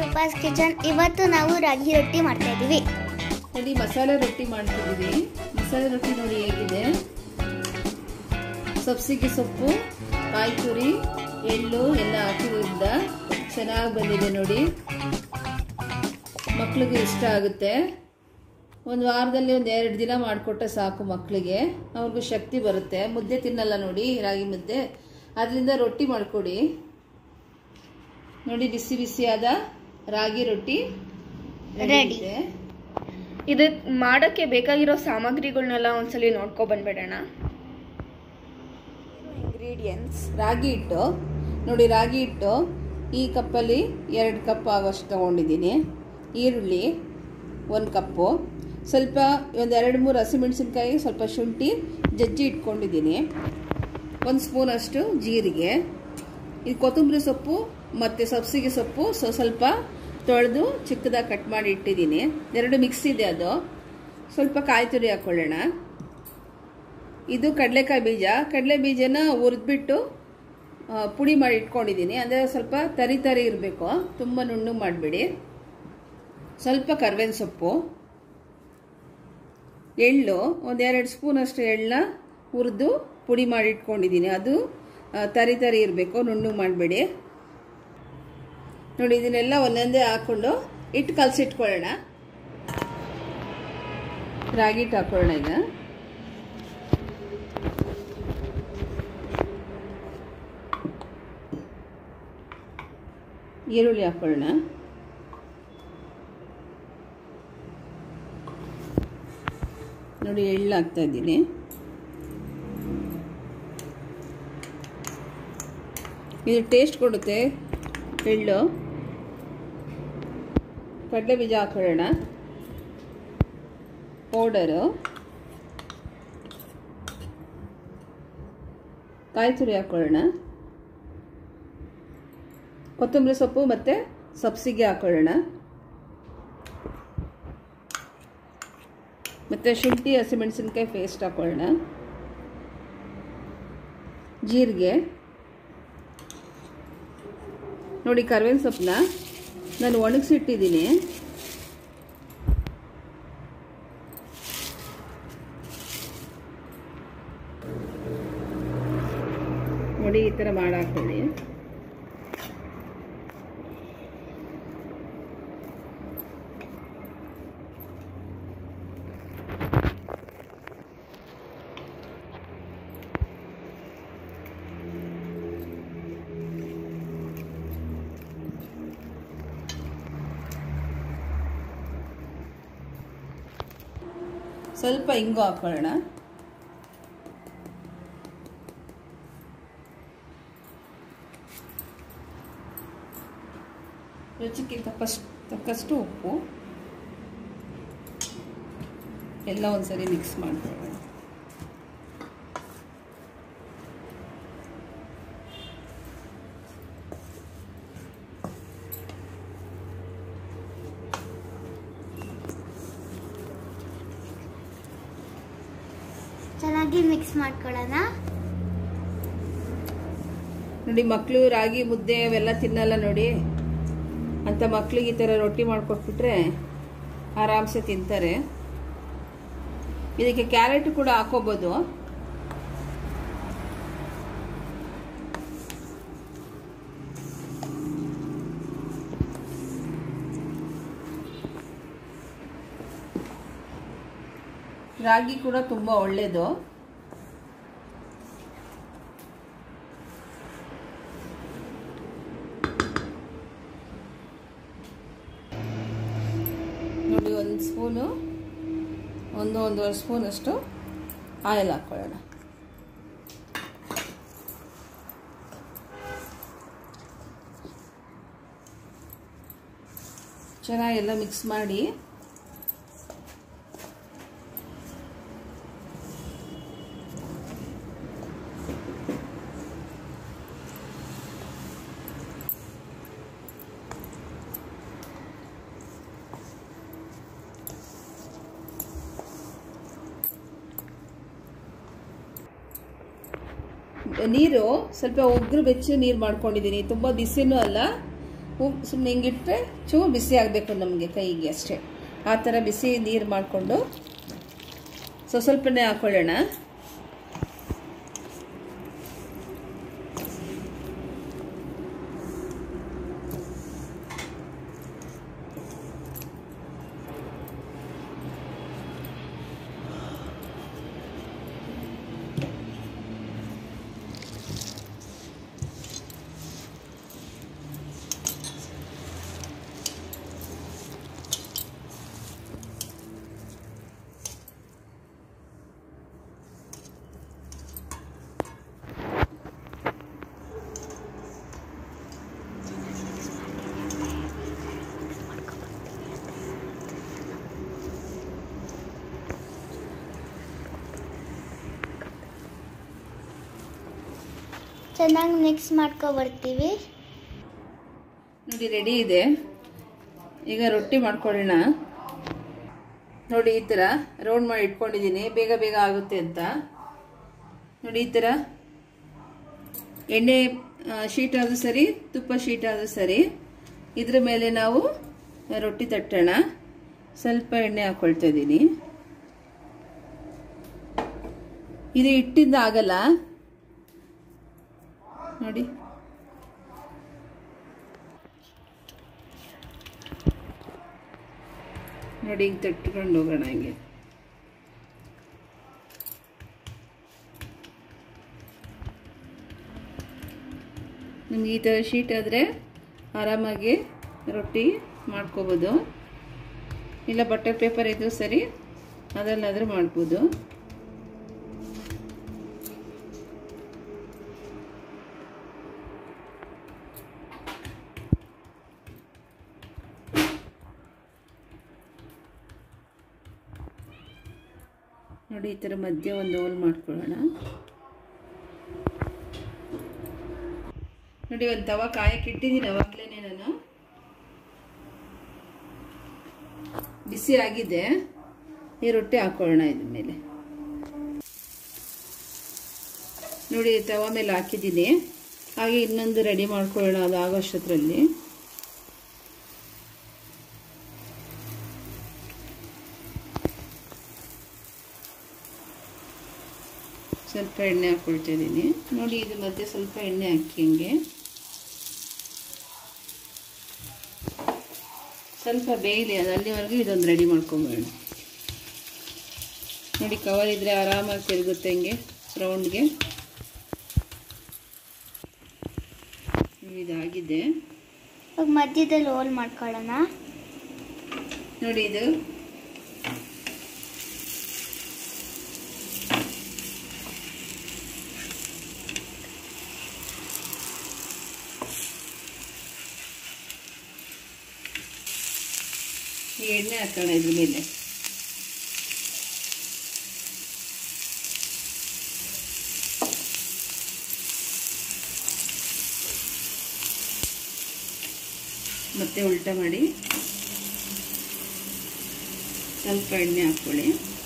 ಪಪ್ಪಾಸ್ kitchen ಇವತ್ತು ನಾವು ರಾಗಿ ರೊಟ್ಟಿ ಮಾಡ್ತಾ ಇದ್ದೀವಿ ನೋಡಿ ಮಸಾಲೆ ರೊಟ್ಟಿ ಮಾಡ್ತಿದ್ದೀವಿ ಮಸಾಲೆ ರೊಟ್ಟಿ ನೋಡಿ ಹೇಗಿದೆ ಸಬ್ಸಿಗೆ ಸೊಪ್ಪು ಕಾಯಿ ತುರಿ ಎಳ್ಳು ಎಲ್ಲ ಹಾಕಿದ್ರಿಂದ ಚೆನ್ನಾಗಿ ಬಂದಿದೆ ನೋಡಿ ಮಕ್ಳಿಗೆ ಇಷ್ಟ ಆಗುತ್ತೆ ಒಂದು ವಾರದಲ್ಲಿ ಒಂದು ಎರಡು ದಿನ ಮಾಡಿಕೊಟ್ರೆ ಸಾಕು ಮಕ್ಕಳಿಗೆ ಅವ್ರಿಗೂ ಶಕ್ತಿ ಬರುತ್ತೆ ಮುದ್ದೆ ತಿನ್ನಲ್ಲ ನೋಡಿ ರಾಗಿ ಮುದ್ದೆ ಅದರಿಂದ ರೊಟ್ಟಿ ಮಾಡಿಕೊಡಿ ನೋಡಿ ಬಿಸಿ ಬಿಸಿಯಾದ ರಾಗಿ ರೊಟ್ಟಿ Ready. ಇದೆ. ಇದು ಮಾಡೋಕ್ಕೆ ಬೇಕಾಗಿರೋ ಸಾಮಗ್ರಿಗಳನ್ನೆಲ್ಲ ಒಂದ್ಸಲಿ ನೋಡ್ಕೊ ಬಂದ್ಬಿಡೋಣ ಇಂಗ್ರೀಡಿಯೆಂಟ್ಸ್ ರಾಗಿ ಹಿಟ್ಟು ನೋಡಿ ರಾಗಿ ಹಿಟ್ಟು ಈ ಕಪ್ಪಲ್ಲಿ ಎರಡು ಕಪ್ ಆಗೋಷ್ಟು ತೊಗೊಂಡಿದ್ದೀನಿ ಈರುಳ್ಳಿ ಒಂದು ಕಪ್ಪು ಸ್ವಲ್ಪ ಒಂದು ಎರಡು ಮೂರು ಹಸಿಮೆಣಸಿನ್ಕಾಯಿ ಸ್ವಲ್ಪ ಶುಂಠಿ ಜಜ್ಜಿ ಇಟ್ಕೊಂಡಿದ್ದೀನಿ ಒಂದು ಸ್ಪೂನಷ್ಟು ಜೀರಿಗೆ ಇದು ಕೊತ್ತಂಬರಿ ಸೊಪ್ಪು ಮತ್ತು ಸಬ್ಸಿಗೆ ಸೊಪ್ಪು ಸೊ ಸ್ವಲ್ಪ ತೊಳೆದು ಚಿಕ್ಕದಾಗಿ ಕಟ್ ಮಾಡಿ ಇಟ್ಟಿದ್ದೀನಿ ಎರಡು ಮಿಕ್ಸ್ ಇದೆ ಅದು ಸ್ವಲ್ಪ ಕಾಯಿ ತುರಿ ಹಾಕ್ಕೊಳ್ಳೋಣ ಇದು ಕಡಲೆಕಾಯಿ ಬೀಜ ಕಡಲೆ ಬೀಜನ ಹುರಿದ್ಬಿಟ್ಟು ಆ, ಪುಡಿ ಮಾಡಿ ಇಟ್ಕೊಂಡಿದ್ದೀನಿ ಅಂದರೆ ಸ್ವಲ್ಪ ತರಿ ತರಿ ಇರಬೇಕು ತುಂಬ ನುಣ್ಣು ಮಾಡಬೇಡಿ ಸ್ವಲ್ಪ ಕರ್ಬೇವಿನ ಸೊಪ್ಪು ಎಳ್ಳು ಒಂದೆರಡು ಸ್ಪೂನಷ್ಟು ಎಳ್ಳನ್ನ ಹುರಿದು ಪುಡಿ ಮಾಡಿ ಇಟ್ಕೊಂಡಿದ್ದೀನಿ ಅದು ಆ, ತರಿ ತರಿ ಇರಬೇಕು ನುಣ್ಣು ಮಾಡಬೇಡಿ ನೋಡಿ ಇದನ್ನೆಲ್ಲ ಒಂದೊಂದೇ ಹಾಕ್ಕೊಂಡು ಇಟ್ಟು ಕಲಸಿಟ್ಕೊಳ್ಳೋಣ ರಾಗಿ ಹಿಟ್ಟು ಹಾಕೊಳ್ಳೋಣ ಈಗ ಈರುಳ್ಳಿ ಹಾಕೊಳ್ಳೋಣ ನೋಡಿ ಎಳ್ಳು ಹಾಕ್ತಾ ಇದ್ದೀನಿ ಇದು ಟೇಸ್ಟ್ ಕೊಡುತ್ತೆ ಎಳ್ಳು ಕಡಲೆ ಬೀಜ ಹಾಕೊಳ್ಳೋಣ ಪೌಡರು ಕಾಯಿ ತುರಿ ಹಾಕೊಳ್ಳೋಣ ಕೊತ್ತಂಬರಿ ಸೊಪ್ಪು ಮತ್ತು ಸಬ್ಸಿಗೆ ಹಾಕೊಳ್ಳೋಣ ಮತ್ತು ಶುಂಠಿ ಹಸಿಮೆಣಸಿನ್ಕಾಯಿ ಪೇಸ್ಟ್ ಹಾಕೊಳ್ಳೋಣ ಜೀರಿಗೆ ನೋಡಿ ಕರ್ಬೇವಿನ ಸೊಪ್ಪನ್ನ ನಾನು ಒಣಗಿಸಿಟ್ಟಿದ್ದೀನಿ ನೋಡಿ ಈ ಥರ ಮಾಡಾಕೊಳ್ಳಿ ಸ್ವಲ್ಪ ಇಂಗು ಹಾಕೊಳ್ಳೋಣ ರುಚಿಗೆ ತಕ್ಕಷ್ಟು ತಕ್ಕಷ್ಟು ಉಪ್ಪು ಎಲ್ಲ ಒಂದ್ಸರಿ ಮಿಕ್ಸ್ ಮಾಡ್ಕೊಳ್ಳೋಣ ಚೆನ್ನಾಗಿ ಮಿಕ್ಸ್ ಮಾಡ್ಕೊಳ್ಳೋಣ ನೋಡಿ ಮಕ್ಕಳು ರಾಗಿ ಮುದ್ದೆ ಅವೆಲ್ಲ ತಿನ್ನಲ್ಲ ನೋಡಿ ಅಂತ ಮಕ್ಳಿಗೆ ಈ ಥರ ರೊಟ್ಟಿ ಮಾಡಿಕೊಟ್ಬಿಟ್ರೆ ಆರಾಮ್ಸೆ ತಿಂತಾರೆ ಇದಕ್ಕೆ ಕ್ಯಾರೆಟ್ ಕೂಡ ಹಾಕೋಬೋದು ರಾಗಿ ಕೂಡ ತುಂಬ ಒಳ್ಳೆಯದು ನೋಡಿ ಒಂದು ಸ್ಪೂನು ಒಂದು ಒಂದೂವರೆ ಸ್ಪೂನಷ್ಟು ಆಯಿಲ್ ಹಾಕ್ಕೊಳ್ಳೋಣ ಚೆನ್ನಾಗೆಲ್ಲ ಮಿಕ್ಸ್ ಮಾಡಿ ನೀರು ಸ್ವಲ್ಪ ಒಗ್ರು ಬೆಚ್ಚ ನೀರು ಮಾಡ್ಕೊಂಡಿದ್ದೀನಿ ತುಂಬ ಬಿಸಿನೂ ಅಲ್ಲ ಸುಮ್ಮನೆ ಹಿಂಗಿಟ್ರೆ ಚೂರು ಬಿಸಿ ಆಗಬೇಕು ನಮಗೆ ಕೈಗೆ ಅಷ್ಟೇ ಆ ಥರ ಬಿಸಿ ನೀರು ಮಾಡಿಕೊಂಡು ಸೊ ಸ್ವಲ್ಪನೇ ಹಾಕ್ಕೊಳ್ಳೋಣ ಚೆನ್ನಾಗಿ ಮಿಕ್ಸ್ ಮಾಡ್ಕೊ ಬರ್ತೀವಿ ನೋಡಿ ರೆಡಿ ಇದೆ ಈಗ ರೊಟ್ಟಿ ಮಾಡ್ಕೊಳ್ಳೋಣ ನೋಡಿ ಈ ಥರ ರೌಂಡ್ ಮಾಡಿ ಇಟ್ಕೊಂಡಿದ್ದೀನಿ ಬೇಗ ಬೇಗ ಆಗುತ್ತೆ ಅಂತ ನೋಡಿ ಈ ಥರ ಎಣ್ಣೆ ಶೀಟ್ ಆದರೂ ಸರಿ ತುಪ್ಪ ಶೀಟ್ ಆದರೂ ಸರಿ ಇದ್ರ ಮೇಲೆ ನಾವು ರೊಟ್ಟಿ ತಟ್ಟೋಣ ಸ್ವಲ್ಪ ಎಣ್ಣೆ ಹಾಕ್ಕೊಳ್ತಾ ಇದ್ದೀನಿ ಇದು ಇಟ್ಟಿದ್ದ ಆಗಲ್ಲ ನೋಡಿ ನೋಡಿ ಹಿಂಗೆ ತಟ್ಕೊಂಡು ಹೋಗೋಣ ಹಿಂಗೆ ನಿಮ್ಗೆ ಈ ಥರ ಶೀಟ್ ಆದರೆ ಆರಾಮಾಗಿ ರೊಟ್ಟಿ ಮಾಡ್ಕೋಬೋದು ಇಲ್ಲ ಬಟರ್ ಪೇಪರ್ ಇದ್ರೂ ಸರಿ ಅದರಲ್ಲಾದರೂ ಮಾಡ್ಬೋದು ನೋಡಿ ಈ ಥರ ಮಧ್ಯೆ ಒಂದು ಓಲ್ ಮಾಡ್ಕೊಳ್ಳೋಣ ನೋಡಿ ಒಂದು ತವ ಕಾಯಕ್ಕೆ ಇಟ್ಟಿದ್ದೀನಿ ಅವಾಗಲೇ ನಾನು ಬಿಸಿ ಆಗಿದೆ ಈ ರೊಟ್ಟಿ ಹಾಕೊಳ್ಳೋಣ ಇದ್ರ ಮೇಲೆ ನೋಡಿ ತವ ಮೇಲೆ ಹಾಕಿದ್ದೀನಿ ಹಾಗೆ ಇನ್ನೊಂದು ರೆಡಿ ಮಾಡ್ಕೊಳ್ಳೋಣ ಅದು ಆಗೋಷ್ಟರಲ್ಲಿ ಸ್ವಲ್ಪ ಎಣ್ಣೆ ಹಾಕ್ಕೊಳ್ತಾ ಇದ್ದೀನಿ ನೋಡಿ ಇದು ಮಧ್ಯೆ ಸ್ವಲ್ಪ ಎಣ್ಣೆ ಹಾಕಿ ಹಂಗೆ ಸ್ವಲ್ಪ ಬೇಯಲಿ ಅದು ಅಲ್ಲಿವರೆಗೂ ಇದೊಂದು ರೆಡಿ ಮಾಡ್ಕೊಂಬೇಡ ನೋಡಿ ಕವರ್ ಇದ್ರೆ ಆರಾಮಾಗಿ ತಿರುಗುತ್ತೆ ಹಿಂಗೆ ರೌಂಡ್ಗೆ ಇದಾಗಿದೆ ಇವಾಗ ಮಧ್ಯದಲ್ಲಿ ಹೋಲ್ ಮಾಡ್ಕೊಳ್ಳೋಣ ನೋಡಿ ಇದು ಈ ಎಣ್ಣೆ ಹಾಕೋಣ ಇದ್ರ ಮೇಲೆ ಮತ್ತೆ ಉಲ್ಟಾ ಮಾಡಿ ಸ್ವಲ್ಪ ಎಣ್ಣೆ ಹಾಕ್ಕೊಳ್ಳಿ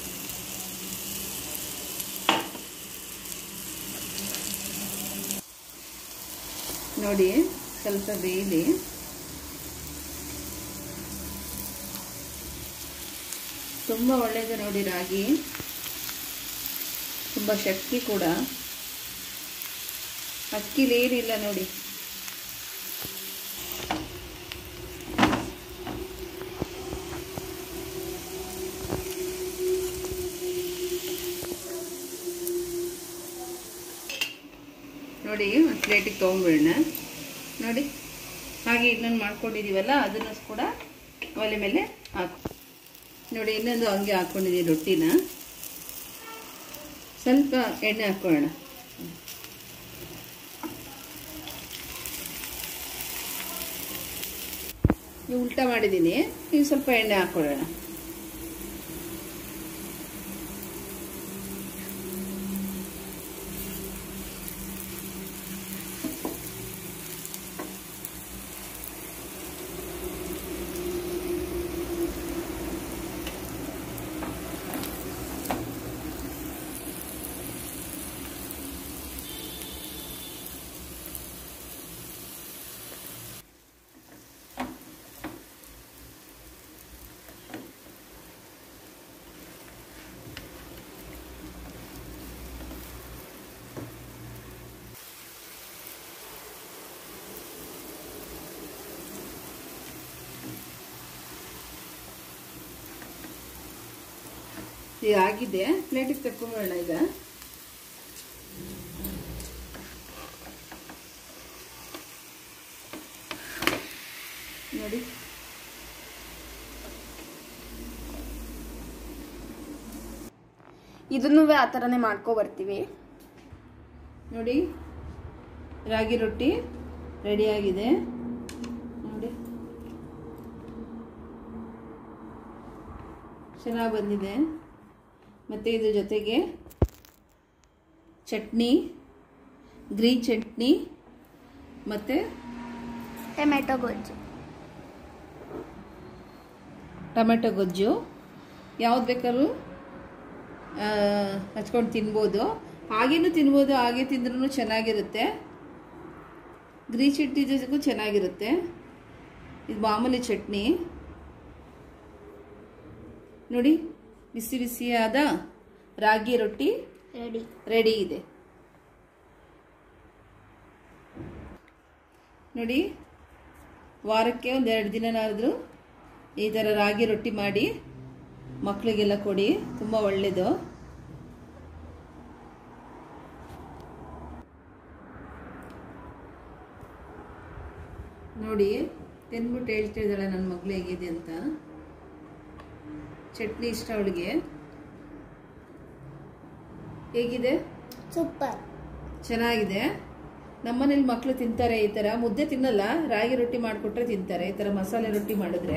ನೋಡಿ ಸ್ವಲ್ಪ ಬೇಯಲಿ ತುಂಬ ಒಳ್ಳೆಯದು ನೋಡಿ ರಾಗಿ ತುಂಬ ಶಕ್ತಿ ಕೂಡ ಅಕ್ಕಿಲಿ ಏನಿಲ್ಲ ನೋಡಿ ನೋಡಿ ಒಂದು ಪ್ಲೇಟಿಗೆ ತೊಗೊಂಬಿಡೋಣ ನೋಡಿ ಹಾಗೆ ಇನ್ನೊಂದು ಮಾಡ್ಕೊಂಡಿದ್ದೀವಲ್ಲ ಅದನ್ನು ಕೂಡ ಒಲೆ ಮೇಲೆ ಹಾಕು ನೋಡಿ ಇನ್ನೊಂದು ಹಂಗೆ ಹಾಕ್ಕೊಂಡಿದ್ದೀವಿ ರೊಟ್ಟಿನ ಸ್ವಲ್ಪ ಎಣ್ಣೆ ಹಾಕ್ಕೊಳ್ಳೋಣ ಈಗ ಉಲ್ಟಾ ಮಾಡಿದ್ದೀನಿ ಈಗ ಸ್ವಲ್ಪ ಎಣ್ಣೆ ಹಾಕ್ಕೊಳ್ಳೋಣ ಈಗ ಆಗಿದೆ ಪ್ಲೇಟಿಗೆ ತಕ್ಕೊಂಬೋಣ ಈಗ ನೋಡಿ ಇದನ್ನು ಆ ಥರನೇ ಮಾಡ್ಕೊ ಬರ್ತೀವಿ ನೋಡಿ ರಾಗಿ ರೊಟ್ಟಿ ರೆಡಿಯಾಗಿದೆ ನೋಡಿ ಚೆನ್ನಾಗಿ ಬಂದಿದೆ ಮತ್ತು ಇದ್ರ ಜೊತೆಗೆ ಚಟ್ನಿ ಗ್ರೀನ್ ಚಟ್ನಿ ಮತ್ತು ಟೊಮೆಟೊ ಗೊಜ್ಜು ಟೊಮೆಟೊ ಗೊಜ್ಜು ಯಾವ್ದು ಬೇಕಾದ್ರೂ ಆ, ಹಚ್ಕೊಂಡು ತಿನ್ಬೋದು ಹಾಗೇನೂ ತಿನ್ಬೋದು ಹಾಗೆ ತಿಂದ್ರೂ ಚೆನ್ನಾಗಿರುತ್ತೆ ಗ್ರೀ ಚಟ್ನಿ ಜೊತೆಗೂ ಚೆನ್ನಾಗಿರುತ್ತೆ ಇದು ಮಾಮೂಲಿ ಚಟ್ನಿ ನೋಡಿ ಬಿಸಿ ಬಿಸಿಯಾದ ರಾಗಿ ರೊಟ್ಟಿ ರೆಡಿ ರೆಡಿ ಇದೆ ನೋಡಿ ವಾರಕ್ಕೆ ಒಂದು ಎರಡು ದಿನನಾದರೂ ಈ ಥರ ರಾಗಿ ರೊಟ್ಟಿ ಮಾಡಿ ಮಕ್ಕಳಿಗೆಲ್ಲ ಕೊಡಿ ತುಂಬ ಒಳ್ಳೆಯದು ನೋಡಿ ತಿನ್ಬಿಟ್ಟು ಹೇಳ್ತಾ ಇದ್ದಾಳೆ ನನ್ನ ಮಗಳು ಹೇಗಿದೆ ಅಂತ ಚಟ್ನಿ ಇಷ್ಟ ಅವಳಿಗೆ ಹೇಗಿದೆ ಸೂಪರ್ ಚೆನ್ನಾಗಿದೆ ನಮ್ಮನೇಲಿ ಮಕ್ಕಳು ತಿಂತಾರೆ ಈ ಥರ ಮುದ್ದೆ ತಿನ್ನಲ್ಲ ರಾಗಿ ರೊಟ್ಟಿ ಮಾಡಿಕೊಟ್ರೆ ತಿಂತಾರೆ ಈ ಥರ ಮಸಾಲೆ ರೊಟ್ಟಿ ಮಾಡಿದ್ರೆ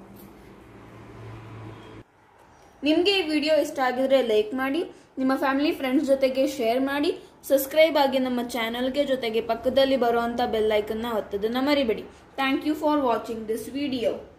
ನಿಮಗೆ ಈ ವಿಡಿಯೋ ಇಷ್ಟ ಆಗಿದ್ರೆ ಲೈಕ್ ಮಾಡಿ ನಿಮ್ಮ ಫ್ಯಾಮಿಲಿ ಫ್ರೆಂಡ್ಸ್ ಜೊತೆಗೆ ಶೇರ್ ಮಾಡಿ ಸಬ್ಸ್ಕ್ರೈಬ್ ಆಗಿ ನಮ್ಮ ಚಾನಲ್ಗೆ ಜೊತೆಗೆ ಪಕ್ಕದಲ್ಲಿ ಬರುವಂಥ ಬೆಲ್ ಐಕನ್ನ ಒತ್ತೋದನ್ನ ಮರಿಬೇಡಿ thank you for watching this video